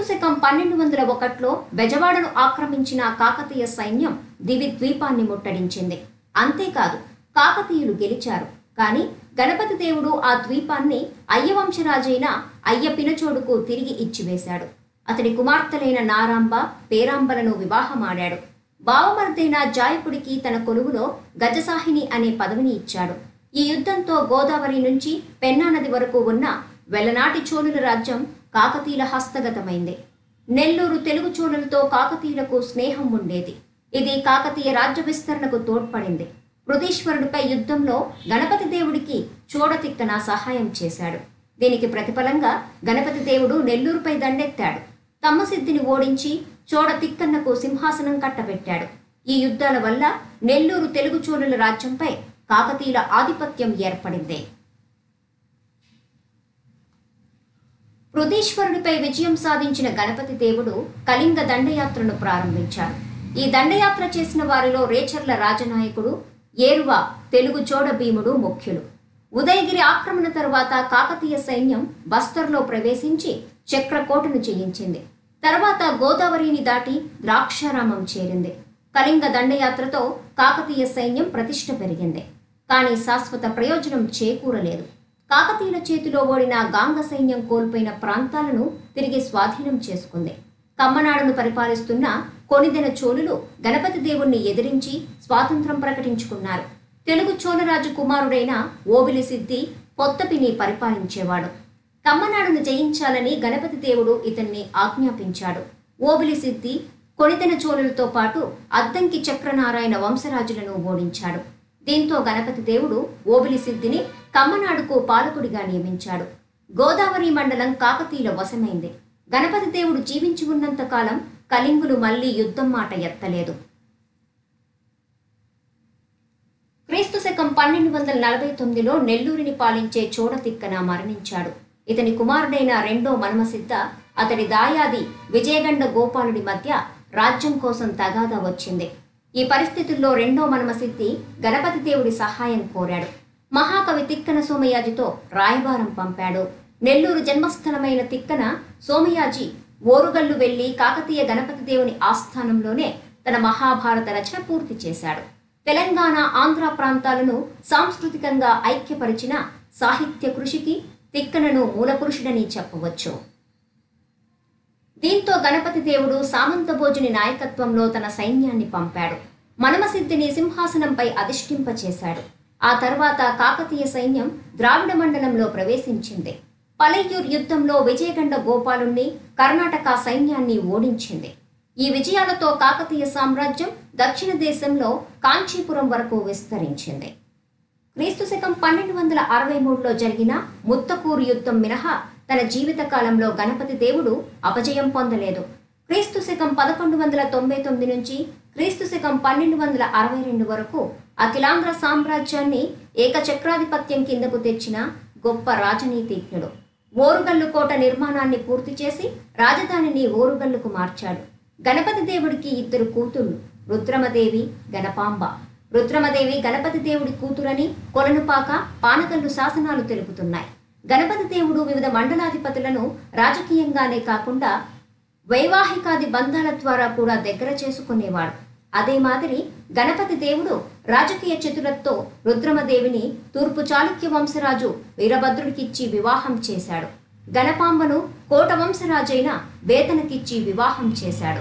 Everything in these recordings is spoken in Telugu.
శకం పన్నెండు వందల ఒకటిలో బెజవాడను ఆక్రమించిన కాకతీయ సైన్యం దివి ద్వీపాన్ని ముట్టడించింది అంతేకాదు కాకతీయులు గెలిచారు కానీ గణపతి దేవుడు ఆ ద్వీపాన్ని అయ్యవంశరాజైన అయ్య పినచోడుకు తిరిగి ఇచ్చివేశాడు అతడి కుమార్తెలైన నారాంబ పేరాంబలను వివాహమాడాడు బావమర్దైన జాయకుడికి తన కొలువులో గజసాహిని అనే పదవిని ఇచ్చాడు ఈ యుద్ధంతో గోదావరి నుంచి పెన్నా నది వరకు ఉన్న వెలనాటి చోళుల రాజ్యం కాకతీయుల హస్తగతమైంది నెల్లూరు తెలుగు చోళులతో కాకతీయులకు స్నేహం ఉండేది ఇది కాకతీయ రాజ్య విస్తరణకు తోడ్పడింది బృదీశ్వరుడిపై యుద్ధంలో గణపతి దేవుడికి చోడతిక్కన సహాయం చేశాడు దీనికి ప్రతిఫలంగా గణపతి దేవుడు నెల్లూరుపై దండెత్తాడు తమ్మసిద్ధిని ఓడించి చోడతిక్కన్నకు సింహాసనం కట్టబెట్టాడు ఈ యుద్ధాల వల్ల నెల్లూరు తెలుగు చోళుల రాజ్యంపై కాకతీయుల ఆధిపత్యం ఏర్పడింది పృథీశ్వరుడిపై విజయం సాధించిన గణపతి దేవుడు కళింగ దండయాత్రను ప్రారంభించాడు ఈ దండయాత్ర చేసిన వారిలో రేచర్ల రాజనాయకుడు ఏరువ తెలుగు చోడ భీముడు ముఖ్యులు ఉదయగిరి ఆక్రమణ తర్వాత కాకతీయ సైన్యం బస్తర్లో ప్రవేశించి చక్రకోటను జయించింది తర్వాత గోదావరిని దాటి ద్రాక్షారామం చేరింది కళింగ దండయాత్రతో కాకతీయ సైన్యం ప్రతిష్ట పెరిగింది కానీ శాశ్వత ప్రయోజనం చేకూరలేదు కాకతీయుల చేతిలో ఓడిన గాంగ సైన్యం కోల్పోయిన ప్రాంతాలను తిరిగి స్వాధీనం చేసుకుంది కమ్మనాడును పరిపాలిస్తున్న కొనిదెన చోళులు గణపతి దేవుణ్ణి ఎదిరించి స్వాతంత్రం ప్రకటించుకున్నారు తెలుగు చోళరాజు కుమారుడైన ఓబిలి సిద్ధి పొత్తపిని పరిపాలించేవాడు కమ్మనాడును జయించాలని గణపతి దేవుడు ఇతన్ని ఆజ్ఞాపించాడు ఓబిలి సిద్ధి కొనితెన చోళులతో పాటు అద్దంకి చక్రనారాయణ వంశరాజులను ఓడించాడు దీంతో గణపతి దేవుడు ఓబిలి సిద్ధిని కమ్మనాడుకు పాలకుడిగా నియమించాడు గోదావరి మండలం కాకతీయుల వశమైంది గణపతి దేవుడు జీవించి ఉన్నంత కాలం కళింగులు మళ్లీ యుద్ధం మాట ఎత్తలేదు క్రీస్తు శకం పన్నెండు వందల నలభై తొమ్మిదిలో నెల్లూరిని పాలించే చోడతిక్కన మరణించాడు ఇతని కుమారుడైన రెండో మనమసిద్ధ అతడి దాయాది విజయగండ గోపాలుడి మధ్య రాజ్యం కోసం తగాదా వచ్చింది ఈ పరిస్థితుల్లో రెండో మనమసిద్ధి గణపతి దేవుడి సహాయం కోరాడు మహాకవి తిక్కన సోమయాజితో రాయబారం పంపాడు నెల్లూరు జన్మస్థలమైన తిక్కన సోమయాజి ఓరుగల్లు వెళ్లి కాకతీయ గణపతి దేవుని ఆస్థానంలోనే తన మహాభారత రచన పూర్తి చేశాడు తెలంగాణ ఆంధ్ర ప్రాంతాలను సాంస్కృతికంగా ఐక్యపరిచిన సాహిత్య కృషికి తిక్కనను మూలపురుషుడని చెప్పవచ్చు దీంతో గణపతి దేవుడు సామంతభోజుని నాయకత్వంలో తన సైన్యాన్ని పంపాడు మనమసిద్ధిని సింహాసనంపై అధిష్ఠింపచేశాడు ఆ తర్వాత కాకతీయ సైన్యం ద్రావిడ మండలంలో ప్రవేశించింది పలయ్యూర్ యుద్ధంలో విజయగండ గోపాలుణ్ణి కర్ణాటక సైన్యాన్ని ఓడించింది ఈ విజయాలతో కాకతీయ సామ్రాజ్యం దక్షిణ దేశంలో కాంచీపురం వరకు విస్తరించింది క్రీస్తు శకం పన్నెండు వందల అరవై మూడులో జరిగిన ముత్తకూరు యుద్ధం మినహా తన జీవిత కాలంలో గణపతి దేవుడు అపజయం పొందలేదు క్రీస్తు శకం పదకొండు వందల తొంభై తొమ్మిది నుంచి క్రీస్తు శకం పన్నెండు వందల అరవై రెండు వరకు అఖిలాంధ్ర సామ్రాజ్యాన్ని ఏకచక్రాధిపత్యం కిందకు తెచ్చిన గొప్ప రాజనీతిజ్ఞుడు ఓరుగల్లు కోట నిర్మాణాన్ని పూర్తి చేసి రాజధానిని ఓరుగల్లుకు మార్చాడు గణపతి దేవుడికి ఇద్దరు కూతుళ్ళు రుద్రమదేవి గణపాంబ రుద్రమదేవి గణపతి దేవుడి కూతురని కొలనుపాక పానగల్లు శాసనాలు తెలుపుతున్నాయి గణపతి దేవుడు వివిధ మండలాధిపతులను రాజకీయంగానే కాకుండా వైవాహికాది బంధాల ద్వారా కూడా దగ్గర చేసుకునేవాడు అదే మాదిరి గణపతి దేవుడు రాజకీయ చతురతతో రుద్రమదేవిని తూర్పు చాళుక్య వంశరాజు వీరభద్రుడికిచ్చి వివాహం చేశాడు గణపాంబను కోట వంశరాజైన వేతనకిచ్చి వివాహం చేశాడు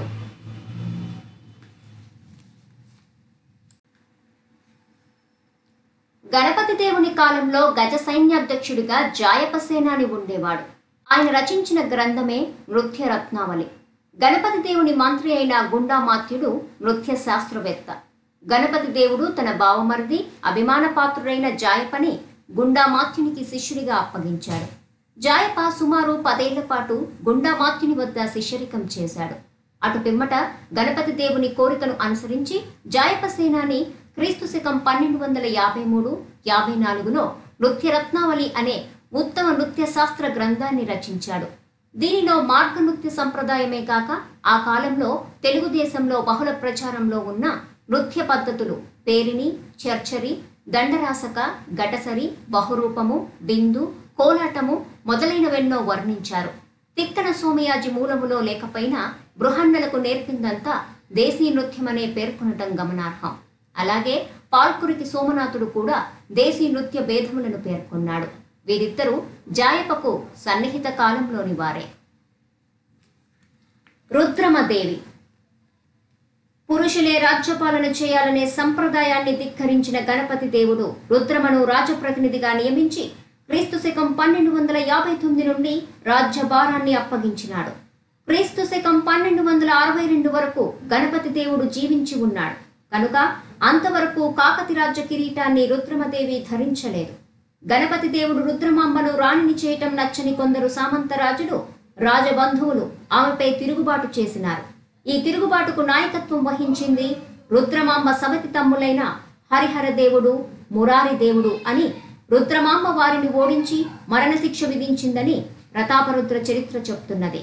గణపతి దేవుని కాలంలో గజ సైన్యాధ్యక్షుడిగా జాయపసేనాని ఉండేవాడు ఆయన రచించిన గ్రంథమే నృత్య రత్నావళి గణపతి దేవుని మంత్రి అయిన గుండామాత్యుడు నృత్య శాస్త్రవేత్త గణపతి దేవుడు తన బావమరిది అభిమాన పాత్రుడైన జాయపని గుండామాత్యునికి శిష్యుడిగా అప్పగించాడు జాయప సుమారు పదేళ్ల పాటు గుండామాత్యుని వద్ద శిష్యరికం చేశాడు అటు పిమ్మట గణపతి దేవుని కోరికను అనుసరించి జాయప సేనాని క్రీస్తు శకం పన్నెండు వందల యాభై మూడు యాభై నాలుగులో నృత్య రత్నావళి అనే ఉత్తమ నృత్య శాస్త్ర గ్రంథాన్ని రచించాడు దీనిలో మార్గ నృత్య సంప్రదాయమే కాక ఆ కాలంలో తెలుగుదేశంలో బహుళ ప్రచారంలో ఉన్న నృత్య పద్ధతులు పేరిని చర్చరి దండరాసక ఘటసరి బహురూపము బిందు కోలాటము మొదలైనవెన్నో వర్ణించారు తిక్కన సోమయాజి మూలములో లేకపోయినా బృహన్నలకు నేర్పిందంతా దేశీ నృత్యమనే పేర్కొనటం గమనార్హం అలాగే పాల్కురికి సోమనాథుడు కూడా దేశీ నృత్య భేదములను పేర్కొన్నాడు వీరిద్దరూ జాయపకు సన్నిహిత కాలంలోని వారే రుద్రమదేవి పురుషులే రాజ్యపాలన చేయాలనే సంప్రదాయాన్ని ధిక్కరించిన గణపతి దేవుడు రుద్రమను రాజప్రతినిధిగా నియమించి క్రీస్తు శకం పన్నెండు వందల యాభై తొమ్మిది నుండి రాజ్యభారాన్ని అప్పగించినాడు క్రీస్తు శకం పన్నెండు వందల అరవై రెండు వరకు గణపతి దేవుడు జీవించి ఉన్నాడు కనుక అంతవరకు కాకతి రాజ్య కిరీటాన్ని రుద్రమదేవి ధరించలేదు గణపతి దేవుడు రుద్రమాంబను రాణిని చేయటం నచ్చని కొందరు సామంతరాజులు రాజబంధువులు ఆమెపై తిరుగుబాటు చేసినారు ఈ తిరుగుబాటుకు నాయకత్వం వహించింది రుద్రమాంబ సవతి తమ్ములైన హరిహర దేవుడు మురారి దేవుడు అని రుద్రమాంబ వారిని ఓడించి మరణశిక్ష విధించిందని ప్రతాపరుద్ర చరిత్ర చెప్తున్నది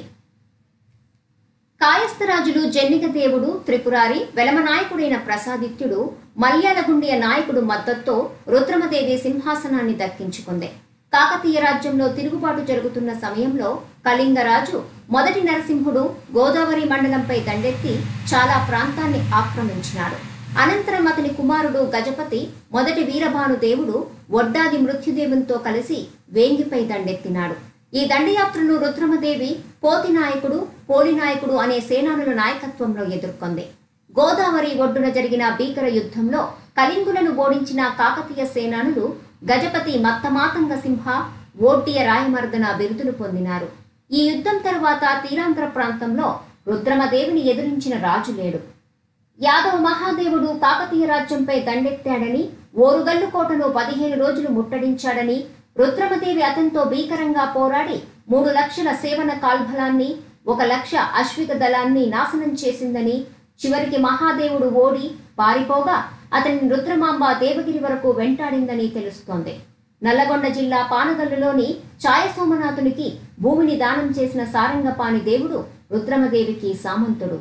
కాయస్థరాజులు జన్నిక దేవుడు త్రిపురారి వెలమ నాయకుడైన ప్రసాదిత్యుడు మల్యాలగుండియ నాయకుడు మద్దతుతో రుద్రమదేవి సింహాసనాన్ని దక్కించుకుంది కాకతీయ రాజ్యంలో తిరుగుబాటు జరుగుతున్న సమయంలో కళింగరాజు మొదటి నరసింహుడు గోదావరి మండలంపై దండెత్తి చాలా ప్రాంతాన్ని ఆక్రమించినాడు అనంతరం అతని కుమారుడు గజపతి మొదటి వీరభాను దేవుడు వడ్డాది మృత్యుదేవునితో కలిసి వేంగిపై దండెత్తినాడు ఈ దండయాత్రను రుద్రమదేవి పోతి నాయకుడు పోలి నాయకుడు అనే సేనానుల నాయకత్వంలో ఎదుర్కొంది గోదావరి ఒడ్డున జరిగిన భీకర యుద్ధంలో కళింగులను ఓడించిన కాకతీయ సేనానులు గజపతి మత్తమాతంగ సింహ ఓటియ రాయమర్దన బిరుదులు పొందినారు ఈ యుద్ధం తరువాత తీరాంధ్ర ప్రాంతంలో రుద్రమదేవిని ఎదిరించిన రాజు లేడు యాదవ మహాదేవుడు కాకతీయ రాజ్యంపై దండెత్తాడని ఓరుగల్లు కోటను పదిహేను రోజులు ముట్టడించాడని రుద్రమదేవి అతనితో భీకరంగా పోరాడి మూడు లక్షల సేవన కాల్బలాన్ని ఒక లక్ష అశ్విక దళాన్ని నాశనం చేసిందని చివరికి మహాదేవుడు ఓడి పారిపోగా అతని రుద్రమాంబ దేవగిరి వరకు వెంటాడిందని తెలుస్తోంది నల్లగొండ జిల్లా పానగల్లులోని ఛాయ సోమనాథునికి భూమిని దానం చేసిన సారంగపాణి దేవుడు రుద్రమదేవికి సామంతుడు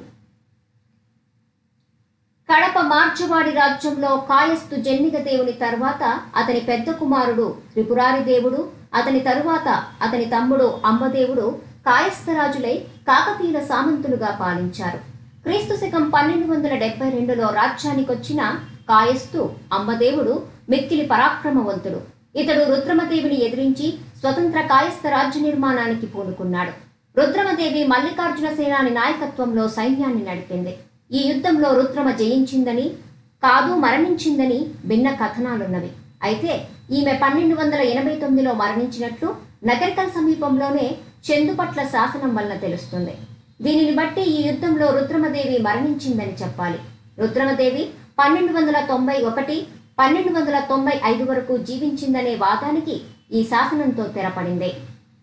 కడప మార్చవాడి రాజ్యంలో కాయస్థు జన్నిక దేవుని తర్వాత అతని పెద్ద కుమారుడు త్రిపురారి దేవుడు అతని తరువాత అతని తమ్ముడు అంబదేవుడు కాయస్థరాజులై కాకతీయుల సామంతులుగా పాలించారు క్రీస్తు శకం పన్నెండు వందల డెబ్బై రెండులో రాజ్యానికొచ్చిన కాయస్థు అంబదేవుడు మిక్కిలి పరాక్రమవంతుడు ఇతడు రుద్రమదేవిని ఎదిరించి స్వతంత్ర కాయస్థ రాజ్య నిర్మాణానికి పూనుకున్నాడు రుద్రమదేవి మల్లికార్జున సేనాని నాయకత్వంలో సైన్యాన్ని నడిపింది ఈ యుద్ధంలో రుద్రమ జయించిందని కాదు మరణించిందని భిన్న కథనాలున్నవి అయితే ఈమె పన్నెండు వందల ఎనభై తొమ్మిదిలో మరణించినట్లు నగరికల్ సమీపంలోనే చందుపట్ల శాసనం వలన తెలుస్తుంది దీనిని బట్టి ఈ యుద్ధంలో రుద్రమదేవి మరణించిందని చెప్పాలి రుద్రమదేవి పన్నెండు వందల తొంభై ఒకటి పన్నెండు వందల తొంభై ఐదు వరకు జీవించిందనే వాదానికి ఈ శాసనంతో తెరపడింది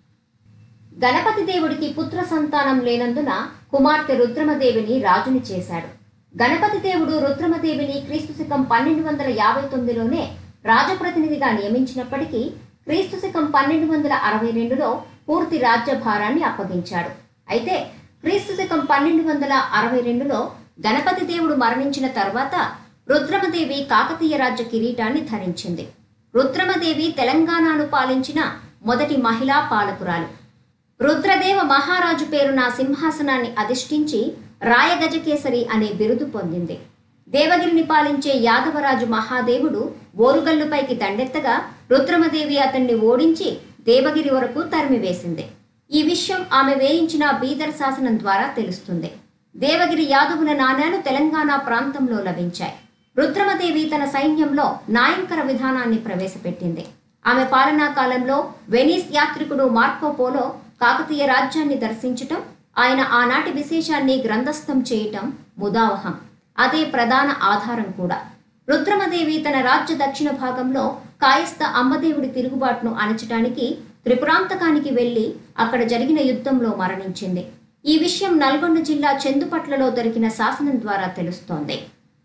గణపతి దేవుడికి పుత్ర సంతానం లేనందున కుమార్తె రుద్రమదేవిని రాజుని చేశాడు గణపతి దేవుడు రుద్రమదేవిని క్రీస్తు శకం పన్నెండు వందల యాభై తొమ్మిదిలోనే రాజప్రతినిధిగా నియమించినప్పటికీ క్రీస్తు శకం పన్నెండు వందల అరవై రెండులో పూర్తి రాజ్యభారాన్ని అప్పగించాడు అయితే క్రీస్తు శకం పన్నెండు వందల అరవై రెండులో గణపతి దేవుడు మరణించిన తర్వాత రుద్రమదేవి కాకతీయ రాజ్య కిరీటాన్ని ధరించింది రుద్రమదేవి తెలంగాణను పాలించిన మొదటి మహిళా పాలకురాలు రుద్రదేవ మహారాజు పేరున సింహాసనాన్ని అధిష్ఠించి రాయగజకేసరి అనే బిరుదు పొందింది దేవగిరిని పాలించే యాదవరాజు మహాదేవుడు ఓరుగల్లుపైకి దండెత్తగా రుద్రమదేవి అతన్ని ఓడించి దేవగిరి వరకు తరిమివేసింది ఈ విషయం ఆమె వేయించిన బీదర్ శాసనం ద్వారా తెలుస్తుంది దేవగిరి యాదవుల నాణేలు తెలంగాణ ప్రాంతంలో లభించాయి రుద్రమదేవి తన సైన్యంలో నాయంకర విధానాన్ని ప్రవేశపెట్టింది ఆమె పాలనా కాలంలో వెనీస్ యాత్రికుడు మార్కో పోలో కాకతీయ రాజ్యాన్ని దర్శించటం ఆయన ఆనాటి విశేషాన్ని గ్రంథస్థం చేయటం ముదావహం అదే ప్రధాన ఆధారం కూడా రుద్రమదేవి తన రాజ్య దక్షిణ భాగంలో కాయస్థ అమ్మదేవుడి తిరుగుబాటును అణచటానికి త్రిపురాంతకానికి వెళ్లి అక్కడ జరిగిన యుద్ధంలో మరణించింది ఈ విషయం నల్గొండ జిల్లా చెందుపట్లలో దొరికిన శాసనం ద్వారా తెలుస్తోంది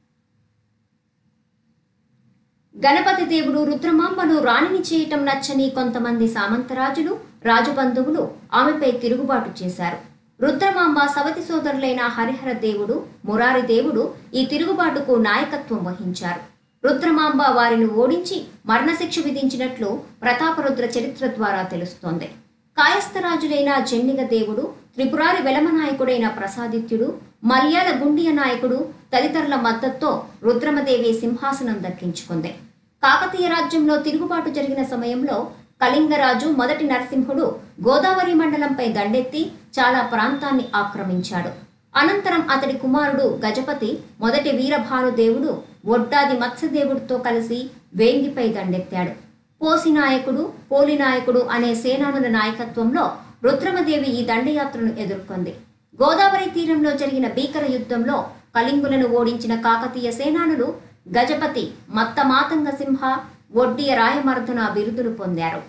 గణపతి దేవుడు రుద్రమాంబను రాణిని చేయటం నచ్చని కొంతమంది సామంతరాజులు రాజబంధువులు ఆమెపై తిరుగుబాటు చేశారు రుద్రమాంబ సవతి సోదరులైన హరిహర దేవుడు మురారి దేవుడు ఈ తిరుగుబాటుకు నాయకత్వం వహించారు రుద్రమాంబ వారిని ఓడించి మరణశిక్ష విధించినట్లు ప్రతాపరుద్ర చరిత్ర ద్వారా తెలుస్తోంది కాయస్థరాజులైన జెన్నిగ దేవుడు త్రిపురారి వెలమనాయకుడైన ప్రసాదిత్యుడు మల్యాల గుండియ నాయకుడు తదితరుల మద్దతుతో రుద్రమదేవి సింహాసనం దక్కించుకుంది కాకతీయ రాజ్యంలో తిరుగుబాటు జరిగిన సమయంలో కళింగరాజు మొదటి నరసింహుడు గోదావరి మండలంపై దండెత్తి చాలా ప్రాంతాన్ని ఆక్రమించాడు అనంతరం అతడి కుమారుడు గజపతి మొదటి వీరభానుదేవుడు ఒడ్డాది మత్స్యదేవుడితో కలిసి వేంగిపై దండెత్తాడు పోసి నాయకుడు పోలి నాయకుడు అనే సేనానుల నాయకత్వంలో రుద్రమదేవి ఈ దండయాత్రను ఎదుర్కొంది గోదావరి తీరంలో జరిగిన భీకర యుద్ధంలో కళింగులను ఓడించిన కాకతీయ సేనానులు గజపతి మత్త మాతంగ సింహ ఒడ్డియ రాయమర్దన బిరుదులు పొందారు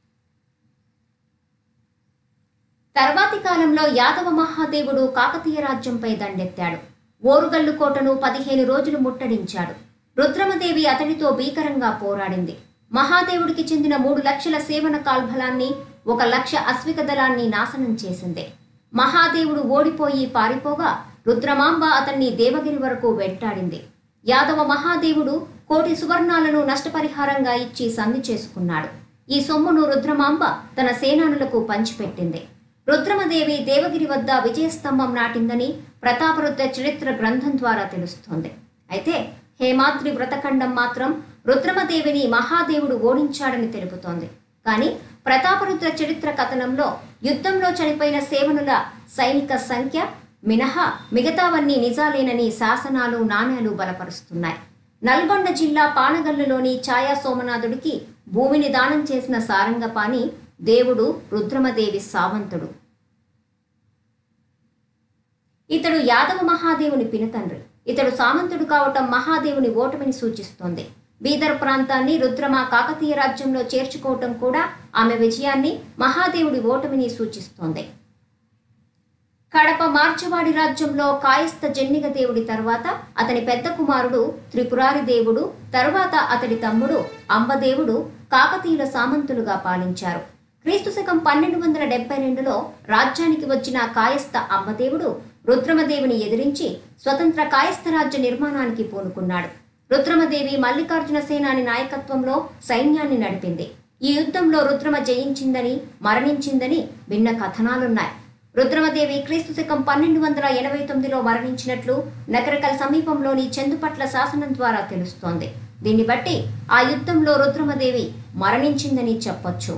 తర్వాతి కాలంలో యాదవ మహాదేవుడు కాకతీయ రాజ్యంపై దండెత్తాడు ఓరుగల్లు కోటను పదిహేను రోజులు ముట్టడించాడు రుద్రమదేవి అతడితో భీకరంగా పోరాడింది మహాదేవుడికి చెందిన మూడు లక్షల సేవన కాల్బలాన్ని ఒక లక్ష అశ్విక దళాన్ని నాశనం చేసింది మహాదేవుడు ఓడిపోయి పారిపోగా రుద్రమాంబ అతన్ని దేవగిరి వరకు వెంటాడింది యాదవ మహాదేవుడు కోటి సువర్ణాలను నష్టపరిహారంగా ఇచ్చి సంధి చేసుకున్నాడు ఈ సొమ్మును రుద్రమాంబ తన సేనానులకు పంచిపెట్టింది రుద్రమదేవి దేవగిరి వద్ద విజయస్తంభం నాటిందని ప్రతాపరుద్ర చరిత్ర గ్రంథం ద్వారా తెలుస్తోంది అయితే హేమాద్రి వ్రతఖండం మాత్రం రుద్రమదేవిని మహాదేవుడు ఓడించాడని తెలుపుతోంది కానీ ప్రతాపరుద్ర చరిత్ర కథనంలో యుద్ధంలో చనిపోయిన సేవనుల సైనిక సంఖ్య మినహా మిగతావన్నీ నిజాలేనని శాసనాలు నాణ్యాలు బలపరుస్తున్నాయి నల్గొండ జిల్లా పానగల్లులోని ఛాయా సోమనాథుడికి భూమిని దానం చేసిన సారంగపాణి దేవుడు రుద్రమదేవి సావంతుడు ఇతడు యాదవ మహాదేవుని పినతండ్రి ఇతడు సామంతుడు కావటం మహాదేవుని ఓటమిని సూచిస్తోంది బీదర్ ప్రాంతాన్ని రుద్రమ కాకతీయ రాజ్యంలో చేర్చుకోవటం కూడా ఆమె విజయాన్ని మహాదేవుడి ఓటమిని సూచిస్తోంది కడప మార్చవాడి రాజ్యంలో కాయస్థ జన్నిగ దేవుడి తర్వాత అతని పెద్ద కుమారుడు త్రిపురారి దేవుడు తరువాత అతడి తమ్ముడు అంబదేవుడు కాకతీయుల సామంతులుగా పాలించారు క్రీస్తు శకం పన్నెండు వందల డెబ్బై రెండులో రాజ్యానికి వచ్చిన కాయస్థ అంబదేవుడు రుద్రమదేవిని ఎదిరించి స్వతంత్ర కాయస్థ రాజ్య నిర్మాణానికి పూనుకున్నాడు రుద్రమదేవి మల్లికార్జున సేనాని నాయకత్వంలో సైన్యాన్ని నడిపింది ఈ యుద్ధంలో రుద్రమ జయించిందని మరణించిందని భిన్న కథనాలున్నాయి రుద్రమదేవి క్రీస్తు శకం పన్నెండు వందల ఎనభై తొమ్మిదిలో మరణించినట్లు నకరకల్ సమీపంలోని చందుపట్ల శాసనం ద్వారా తెలుస్తోంది దీన్ని బట్టి ఆ యుద్ధంలో రుద్రమదేవి మరణించిందని చెప్పొచ్చు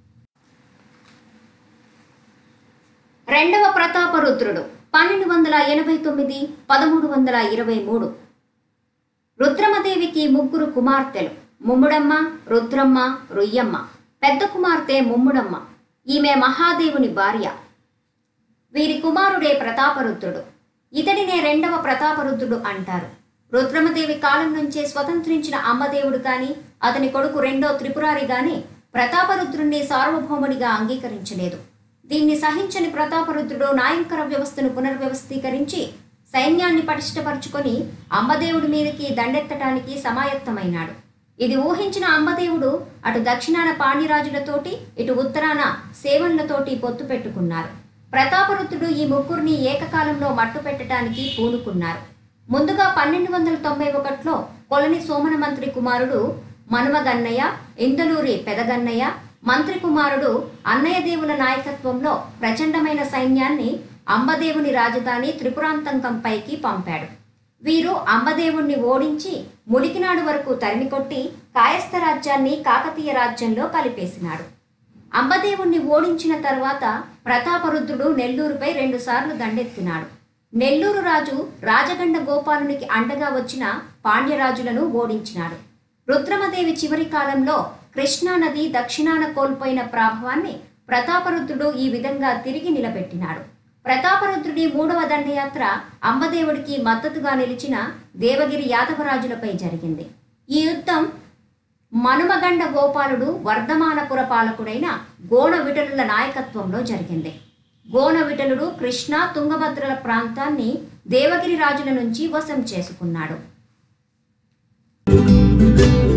రెండవ ప్రతాపరుద్రుడు పన్నెండు వందల ఎనభై తొమ్మిది పదమూడు వందల ఇరవై మూడు రుద్రమదేవికి ముగ్గురు కుమార్తెలు ముమ్ముడమ్మ రుద్రమ్మ రుయ్యమ్మ పెద్ద కుమార్తె ముమ్ముడమ్మ ఈమె మహాదేవుని భార్య వీరి కుమారుడే ప్రతాపరుద్రుడు ఇతడినే రెండవ ప్రతాపరుద్రుడు అంటారు రుద్రమదేవి కాలం నుంచే స్వతంత్రించిన అమ్మదేవుడు కాని అతని కొడుకు రెండో త్రిపురారి గాని ప్రతాపరుద్రుణ్ణి సార్వభౌమునిగా అంగీకరించలేదు దీన్ని సహించని ప్రతాపరుద్రుడు నాయంకర వ్యవస్థను పునర్వ్యవస్థీకరించి సైన్యాన్ని పటిష్టపరుచుకొని అంబదేవుడి మీదకి దండెత్తటానికి సమాయత్తమైనాడు ఇది ఊహించిన అంబదేవుడు అటు దక్షిణాన పాండ్యరాజులతోటి ఇటు ఉత్తరాన సేవన్లతోటి పొత్తు పెట్టుకున్నారు ప్రతాపరుద్రుడు ఈ ముగ్గురిని ఏకకాలంలో మట్టు పెట్టడానికి పూనుకున్నారు ముందుగా పన్నెండు వందల తొంభై ఒకటిలో కొలని సోమన మంత్రి కుమారుడు మనుమగన్నయ్య ఇందలూరి పెదగన్నయ్య మంత్రి కుమారుడు అన్నయ్య దేవుల నాయకత్వంలో ప్రచండమైన సైన్యాన్ని అంబదేవుని రాజధాని త్రిపురాంతంకంపైకి పంపాడు వీరు అంబదేవుణ్ణి ఓడించి ములికినాడు వరకు తరిమికొట్టి కాయస్థ రాజ్యాన్ని కాకతీయ రాజ్యంలో కలిపేసినాడు అంబదేవుణ్ణి ఓడించిన తర్వాత ప్రతాపరుద్రుడు నెల్లూరుపై రెండుసార్లు దండెత్తినాడు నెల్లూరు రాజు రాజగండ గోపాలునికి అండగా వచ్చిన పాండ్యరాజులను ఓడించినాడు రుద్రమదేవి చివరి కాలంలో కృష్ణానది దక్షిణాన కోల్పోయిన ప్రాభవాన్ని ప్రతాపరుద్రుడు ఈ విధంగా తిరిగి నిలబెట్టినాడు ప్రతాపరుద్రుడి మూడవ దండయాత్ర అంబదేవుడికి మద్దతుగా నిలిచిన దేవగిరి యాదవరాజులపై జరిగింది ఈ యుద్ధం మనుమగండ గోపాలుడు వర్ధమానపుర పాలకుడైన గోణ విటలుల నాయకత్వంలో జరిగింది గోణ విటలుడు కృష్ణ తుంగభద్రల ప్రాంతాన్ని దేవగిరి రాజుల నుంచి వశం చేసుకున్నాడు